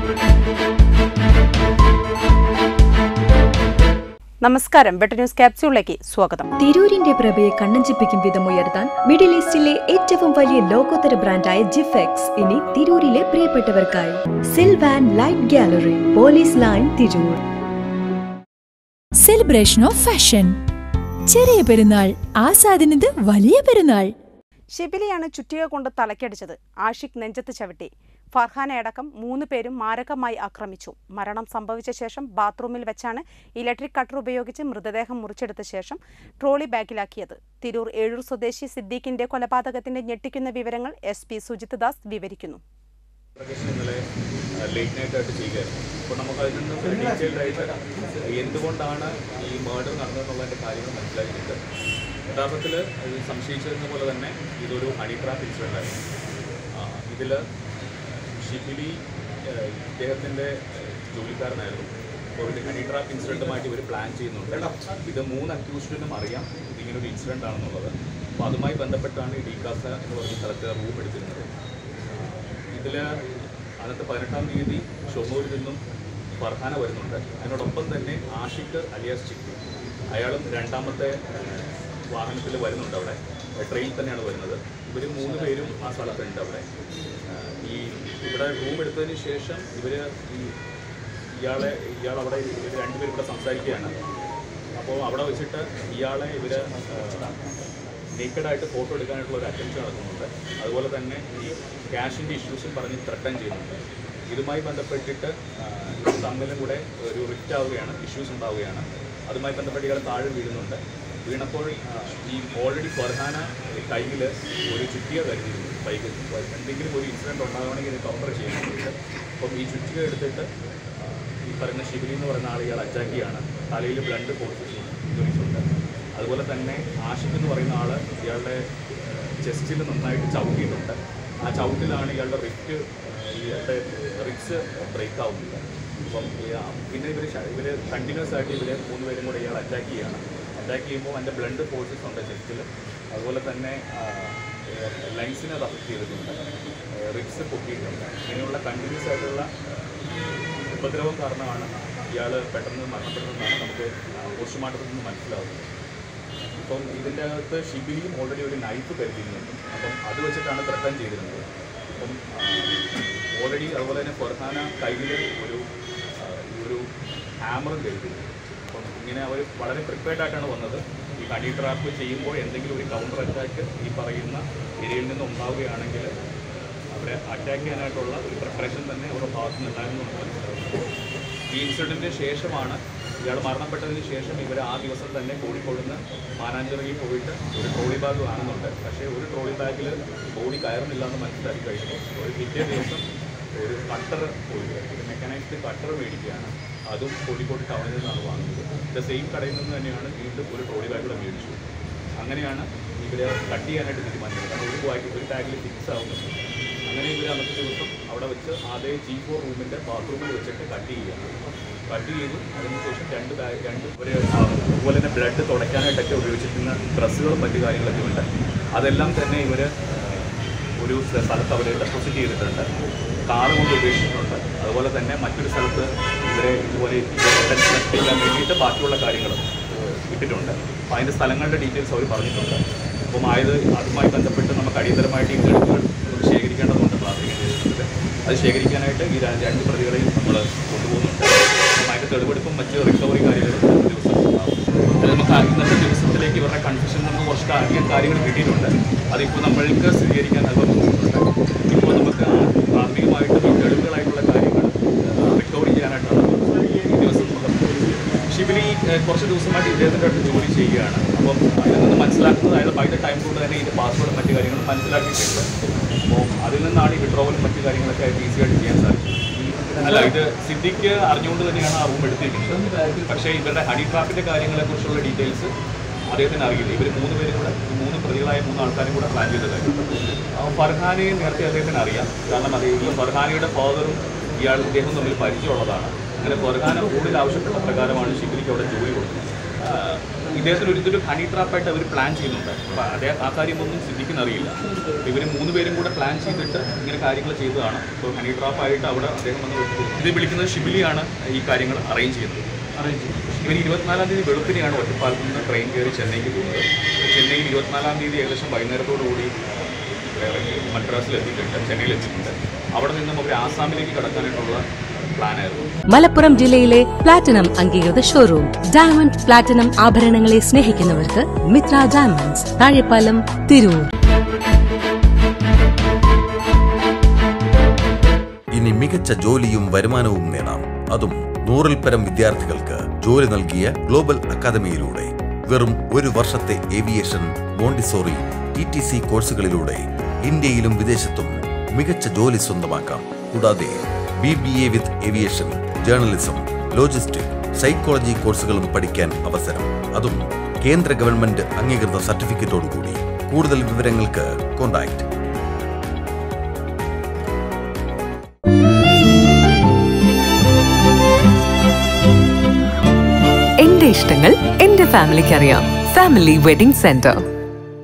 നമസ്കാരം better news ക്യാപ്സ്യൂളിലേക്ക് സ്വാഗതം തിരൂരിന്റെ പ്രഭയെ കണ്ണഞ്ചിപ്പിക്കും വിധം ഉയർത്താൻ മിഡിൽ ഈസ്റ്റിലെ ഏറ്റവും വലിയ ലോകോത്തര ബ്രാൻഡായ ജിഫെക്സ് ഇനി തിരൂരിലെ പ്രിയപ്പെട്ടവർക്കായി Silvan light gallery police line Tirur celebration of fashion Cheriya Perunnal ആസാദിനത് വലിയ പെരുന്നാൾ ഷിബിലിയാണ് ചുറ്റിക കൊണ്ട് തലക്കടിച്ചത് ആഷിഖ് നെഞ്ചത്ത് ചവിട്ടി ഫർഹാനെ അടക്കം മൂന്ന് പേരും മാരകമായി ആക്രമിച്ചു മരണം സംഭവിച്ച ശേഷം ബാത്റൂമിൽ വെച്ചാണ് ഇലക്ട്രിക് കട്ടർ ഉപയോഗിച്ച് മൃതദേഹം മുറിച്ചെടുത്ത ശേഷം ട്രോളി ബാഗിലാക്കിയത് തിരൂർ ഏഴൂർ സ്വദേശി സിദ്ദീഖിന്റെ കൊലപാതകത്തിന്റെ ഞെട്ടിക്കുന്ന വിവരങ്ങൾ എസ് പി സുജിത് ദാസ് വിവരിക്കുന്നു പ്രൊഡക്ഷൻ ഇന്നലെ ലേറ്റ് നൈറ്റ് ആയിട്ട് ചെയ്യുകയായിരുന്നു അപ്പോൾ നമുക്ക് അതിൽ നിന്ന് ഒരു ഡീറ്റെയിൽഡ് ആയിട്ട് എന്തുകൊണ്ടാണ് ഈ മേർഡർ നടന്നതെന്നുള്ളതിൻ്റെ കാര്യങ്ങൾ മനസ്സിലാക്കിയിട്ട് യഥാർത്ഥത്തിൽ ഇത് സംശയിച്ചിരുന്ന പോലെ തന്നെ ഇതൊരു ഹണി ട്രാപ്പ് ഇൻസിഡൻ്റ് ആയിരുന്നു ഇതിൽ ഷിബിലി ഏഹ്, ഇദ്ദേഹത്തിൻ്റെ ഏഹ്, ജോലിക്കാരനായിരുന്നു അപ്പോൾ ഒരു ഹണി ട്രാപ്പ് ഇൻസിഡൻറ്റുമായിട്ട് ഇവർ പ്ലാൻ ചെയ്യുന്നുണ്ട് ഇത് മൂന്ന് അക്യൂസ്ഡിനും അറിയാം ഇതിങ്ങനെ ഒരു ഇൻസിഡൻ്റ് ആണെന്നുള്ളത് അപ്പോൾ അതുമായി ബന്ധപ്പെട്ടാണ് ഈ ഡീകാസ എന്ന് പറഞ്ഞ സ്ഥലത്ത് റൂം എടുത്തിരുന്നത് ഇതിൽ അന്നത്തെ പതിനെട്ടാം തീയതി ഷൊർണൂരിൽ നിന്നും ഫർഹാന വരുന്നുണ്ട് അതിനോടൊപ്പം തന്നെ ആഷിഖ് അലിയാസ് ചിക്കു അയാളും രണ്ടാമത്തെ വാഹനത്തിൽ വരുന്നുണ്ട് അവിടെ ട്രെയിൻ തന്നെയാണ് വരുന്നത് ഇവർ മൂന്ന് പേരും ആ സ്ഥലത്തുണ്ട് അവിടെ ആ, ഈ ഇവിടെ റൂം എടുത്തതിന് ശേഷം ഇവർ ഈ ഇയാളെ ഇയാൾ അവിടെ ഇവർ രണ്ടുപേരും ഇവിടെ സംസാരിക്കുകയാണ് അപ്പോൾ അവിടെ വെച്ചിട്ട് ഇയാളെ ഇവർ നേക്കഡായിട്ട് ഫോട്ടോ എടുക്കാനായിട്ടുള്ള ഒരു അറ്റംപ്റ്റ് നടക്കുന്നുണ്ട് അതുപോലെ തന്നെ ഈ ക്യാഷിൻ്റെ ഇഷ്യൂസും പറഞ്ഞ് ത്രട്ടൻ ചെയ്യുന്നുണ്ട് ഇതുമായി ബന്ധപ്പെട്ടിട്ട് ആ, ഇവർ തമ്മിലും കൂടെ ഒരു റിക്റ്റ് ആവുകയാണ് ഇഷ്യൂസ് ഉണ്ടാവുകയാണ് അതുമായി ബന്ധപ്പെട്ട് ഇയാൾ താഴെ വീഴുന്നുണ്ട് വീണപ്പോൾ ആ, ഈ ഓൾറെഡി ഫർഹാന കയ്യിൽ ഒരു ചുറ്റിക കരുതിയിരുന്നു ബൈക്ക് എന്തെങ്കിലും ഒരു ഇൻസിഡൻറ്റ് ഉണ്ടാകുകയാണെങ്കിൽ ഇത് കൗണ്ടർ ചെയ്യാൻ വേണ്ടിയിട്ട് അപ്പം ഈ ചുറ്റിക എടുത്തിട്ട് ആ, ഈ പറയുന്ന ശിവലി എന്ന് പറയുന്ന ആൾ ഇയാൾ അറ്റാക്ക് ചെയ്യാണ് തലയിൽ ബ്ലഡ് പോസിഷൻ ഇഞ്ചുറീസ് ഉണ്ട് അതുപോലെ തന്നെ ആഷിഖ് എന്ന് പറയുന്ന ആൾ ഇയാളുടെ ചെസ്റ്റിൽ നന്നായിട്ട് ചവിട്ടിയിട്ടുണ്ട് ആ ചവിട്ടിലാണ് ഇയാളുടെ റിറ്റ് ഇയാളുടെ റിക്സ് ബ്രേക്ക് ആവുന്നത് അപ്പം ഈ ആ- പിന്നെ ഇവർ ഇവർ കണ്ടിന്യൂസ് ആയിട്ട് ഇവർ മൂന്ന് പേരും കൂടെ ഇയാൾ അറ്റാക്ക് ചെയ്യുകയാണ് അറ്റാക്ക് ചെയ്യുമ്പോൾ അതിൻ്റെ ബ്ലഡ് ഫോഴ്സസ് ഉണ്ട് ചെസ്റ്റിൽ അതുപോലെ തന്നെ ലങ്സിനെ അത് അഫക്റ്റ് ചെയ്തിട്ടുണ്ട് റിക്സ് പൊട്ടിയിട്ടുണ്ട് ഇങ്ങനെയുള്ള കണ്ടിന്യൂസ് ആയിട്ടുള്ള ഉപദ്രവം കാരണമാണ് ഇയാൾ പെട്ടെന്ന് മരണപ്പെടുന്നതെന്നാണ് നമുക്ക് പോസ്റ്റ്മോർട്ടത്തിൽ നിന്ന് മനസ്സിലാവുന്നത് ഇപ്പം ഇതിൻ്റെ അകത്ത് ഷിബിലിയും ഓൾറെഡി ഒരു നൈഫ് കരുതിയിരുന്നുണ്ട് അപ്പം അത് വെച്ചിട്ടാണ് ത്രട്ടൻ ചെയ്തിരുന്നത് അപ്പം ഓൾറെഡി അതുപോലെ തന്നെ ഫർഹാന കയ്യിൽ ഒരു ആ, ഈ ഒരു ഹാമറും കരുതിയിരുന്നു അപ്പം ഇങ്ങനെ അവർ വളരെ പ്രിപ്പയർഡ് ആയിട്ടാണ് വന്നത് ഈ ഹണി ട്രാപ്പ് ചെയ്യുമ്പോൾ എന്തെങ്കിലും ഒരു കൗണ്ടർ അറ്റാക്ക് ഈ പറയുന്ന ഏരിയയിൽ നിന്ന് ഉണ്ടാവുകയാണെങ്കിൽ അവരെ അറ്റാക്ക് ചെയ്യാനായിട്ടുള്ള ഒരു പ്രിപ്പറേഷൻ തന്നെ അവരുടെ ഭാഗത്തു നിന്നുണ്ടായിരുന്നു എന്ന് മനസ്സിലാവുന്നു ഈ ഇൻസിഡൻറ്റിന് ശേഷമാണ് ഇയാൾ മരണപ്പെട്ടതിന് ശേഷം ഇവർ ആ ദിവസം തന്നെ കോഴിക്കോട് നിന്ന് മാനാഞ്ചിറയിൽ പോയിട്ട് ഒരു ട്രോളി ബാഗ് കാണുന്നുണ്ട് പക്ഷേ ഒരു ട്രോളി ബാഗിൽ ബോഡി കയറുന്നില്ല എന്ന് മനസ്സിലാക്കി കഴിഞ്ഞു ഒരു പിറ്റേ ദിവസം ഒരു കട്ടർ പോയി ഒരു മെക്കനൈസ്ഡ് കട്ടർ മേടിക്കുകയാണ് അതും കോഴിക്കോട് ടൗണിൽ നിന്നാണ് വാങ്ങുന്നത് ഇത് സെയിം കടയിൽ നിന്ന് തന്നെയാണ് വീണ്ടും ഒരു ട്രോളി ബാഗ് കൂടെ മേടിച്ചു അങ്ങനെയാണ് ഇവരെ കട്ട് ചെയ്യാനായിട്ട് തീരുമാനിക്കുന്നത് കാരണം ഒരു ബാഗ് ഒരു ടാഗിൽ ഫിക്സ് ആവുന്നുണ്ട് അങ്ങനെ ഇവർ അന്നത്തെ ദിവസം അവിടെ വെച്ച് അതേ ജി ഫോർ റൂമിൻ്റെ ബാത്റൂമിൽ വെച്ചിട്ട് കട്ട് ചെയ്യുകയാണ് കട്ട് ചെയ്തു അതിനുശേഷം രണ്ട് ബാഗ് രണ്ട് ഒരു ആ, അതുപോലെ തന്നെ ബ്ലഡ് തുടയ്ക്കാനായിട്ടൊക്കെ ഉപയോഗിച്ചിരിക്കുന്ന ഡ്രസ്സുകളും മറ്റു കാര്യങ്ങളൊക്കെ ഉണ്ട് അതെല്ലാം തന്നെ ഇവർ ഒരു സ്ഥ- സ്ഥലത്ത് അവർ ഡെപ്പോസിറ്റ് ചെയ്തിട്ടുണ്ട് കാറ് കൊണ്ട് ഉപേക്ഷിച്ചിട്ടുണ്ട് അതുപോലെ തന്നെ മറ്റൊരു സ്ഥലത്ത് ഇവരെ ഇതുപോലെ നശിപ്പിക്കാൻ വേണ്ടിയിട്ട് ബാക്കിയുള്ള കാര്യങ്ങളും ഇട്ടിട്ടുണ്ട് അപ്പോൾ അതിൻ്റെ സ്ഥലങ്ങളുടെ ഡീറ്റെയിൽസ് അവർ പറഞ്ഞിട്ടുണ്ട് അപ്പം ആയത് അതുമായി ബന്ധപ്പെട്ട് നമുക്ക് അടിയന്തരമായിട്ട് ഈ തെളിവുകൾ നമുക്ക് ശേഖരിക്കേണ്ടതുണ്ട് പ്രാഥമിക അന്വേഷണത്തിൽ അത് ശേഖരിക്കാനായിട്ട് ഈ ര- രണ്ട് പ്രതികളെയും നമ്മൾ കൊണ്ടുപോകുന്നുണ്ട് അപ്പം അതിൻ്റെ തെളിവെടുപ്പും മറ്റ് റിക്കവറി കാര്യങ്ങളും ഒരു ദിവസം ഉണ്ടാവും അത് നമുക്ക് ആ- ഇന്നത്തെ ദിവസത്തിലേക്ക് ഇവരുടെ കൺഫ്യൂഷൻ നമുക്ക് കുറച്ച് അധികം കാര്യങ്ങൾ കിട്ടിയിട്ടുണ്ട് അതിപ്പോൾ നമ്മൾക്ക് സ്ഥിരീകരിക്കാൻ അത് ബുദ്ധിമുട്ടുണ്ട് ഇപ്പോൾ നമുക്ക് ആ പ്രാഥമികമായിട്ടും ഈ തെളിവുകളായിട്ടുള്ള കാര്യങ്ങൾ റിക്കവർ ചെയ്യാനായിട്ടാണ് ഈ ദിവസം നമുക്ക് ഷിബിലി ഏഹ്, കുറച്ച് ദിവസമായിട്ട് ഇദ്ദേഹത്തിൻ്റെ അടുത്ത് ജോലി ചെയ്യുകയാണ് അപ്പം അതിൽ നിന്ന് മനസ്സിലാക്കുന്നത് അയാൾ ബൈ ദ ടൈം കൊണ്ട് തന്നെ ഇതിൻ്റെ പാസ്വേഡും മറ്റു കാര്യങ്ങളും മനസ്സിലാക്കിയിട്ടുണ്ട് അപ്പോൾ അതിൽ നിന്നാണ് ഈ വിഡ്രോവലും മറ്റു കാര്യങ്ങളൊക്കെ ആയിട്ട് ഈസി ആയിട്ട് ചെയ്യാൻ സാധിച്ചത് അല്ല ഇത് സിദ്ദിഖ് അറിഞ്ഞുകൊണ്ട് തന്നെയാണ് ആ റൂം എടുത്തിരിക്കുന്നത് പക്ഷേ ഇവരുടെ ഹണി ട്രാപ്പിൻ്റെ കാര്യങ്ങളെക്കുറിച്ചുള്ള ഡീറ്റെയിൽസ് അദ്ദേഹത്തിന് അറിയില്ല ഇവർ മൂന്ന് പേരും കൂടെ ഈ മൂന്ന് പ്രതികളായ മൂന്ന് ആൾക്കാരും കൂടെ പ്ലാൻ ചെയ്തതായിരുന്നു ആ ഫർഹാനെ നേരത്തെ അദ്ദേഹത്തിന് അറിയാം കാരണം അത് ഈ ഫർഹാനയുടെ ഫാദറും ഇയാൾ ഇദ്ദേഹം തമ്മിൽ പരിചയമുള്ളതാണ് അങ്ങനെ ഫർഹാന കൂടുതൽ ആവശ്യപ്പെട്ട പ്രകാരമാണ് ഷിബിലിക്ക് അവിടെ ജോലി കൊടുക്കുന്നത് ആ, ഇദ്ദേഹത്തിന് ഒരു ഇതൊരു ഹണി ട്രാപ്പായിട്ട് അവർ പ്ലാൻ ചെയ്യുന്നുണ്ട് അപ്പോൾ അദ്ദേഹം ആ കാര്യമൊന്നും സിദ്ധിക്കുന്ന അറിയില്ല ഇവർ മൂന്ന് പേരും കൂടെ പ്ലാൻ ചെയ്തിട്ട് ഇങ്ങനെ കാര്യങ്ങൾ ചെയ്തതാണ് ഇപ്പോൾ ഹണി ട്രാപ്പായിട്ട് അവിടെ അദ്ദേഹം വന്ന് വെക്കുന്നു ഇത് വിളിക്കുന്നത് ഷിബിലിയാണ് ഈ കാര്യങ്ങൾ അറേഞ്ച് ചെയ്യുന്നത് അറേഞ്ച് ചെയ്യുന്നത് ഇവർ ഇരുപത്തിനാലാം തീയതി വെളുപ്പിനെയാണ് ഒറ്റപ്പാലത്ത് നിന്ന് ട്രെയിൻ കയറി ചെന്നൈക്ക് പോകുന്നത് ചെന്നൈയിൽ ഇരുപത്തിനാലാം തീയതി ഏകദേശം വൈകുന്നേരത്തോടു കൂടി മദ്രാസിൽ എത്തിയിട്ടുണ്ട് ചെന്നൈയിൽ എത്തിയിട്ടുണ്ട് അവിടെ നിന്നും അവർ ആസാമിലേക്ക് കടക്കാനായിട്ടുള്ള പ്ലാനായിരുന്നു മലപ്പുറം ജില്ലയിലെ പ്ലാറ്റിനം അംഗീകൃത ഷോറൂം ഡയമണ്ട് പ്ലാറ്റിനം ആഭരണങ്ങളെ സ്നേഹിക്കുന്നവർക്ക് മിത്ര ഡയമണ്ട്സ് താഴെപ്പാലം തിരൂർ ഇനി മികച്ച ജോലിയും വരുമാനവും നേടാം അതും നൂറിൽ പരം വിദ്യാർത്ഥികൾക്ക് ജോലി നൽകിയ ഗ്ലോബൽ അക്കാദമിയിലൂടെ വെറും ഒരു വർഷത്തെ aviation Montessori E T C കോഴ്സുകളിലൂടെ ഇന്ത്യയിലും വിദേശത്തും മികച്ച ജോലി സ്വന്തമാക്കാം കൂടാതെ B B A with aviation journalism logistic psychology കോഴ്സുകളും പഠിക്കാൻ അവസരം അതും കേന്ദ്ര ഗവൺമെന്റ് അംഗീകൃത സർട്ടിഫിക്കറ്റോടുകൂടി കൂടുതൽ വിവരങ്ങൾക്ക് കോൺടാക്ട് എന്റെ ഇഷ്ടങ്ങൾ എന്റെ ഫാമിലിക്ക് അറിയാം ഫാമിലി വെഡിംഗ് സെന്റർ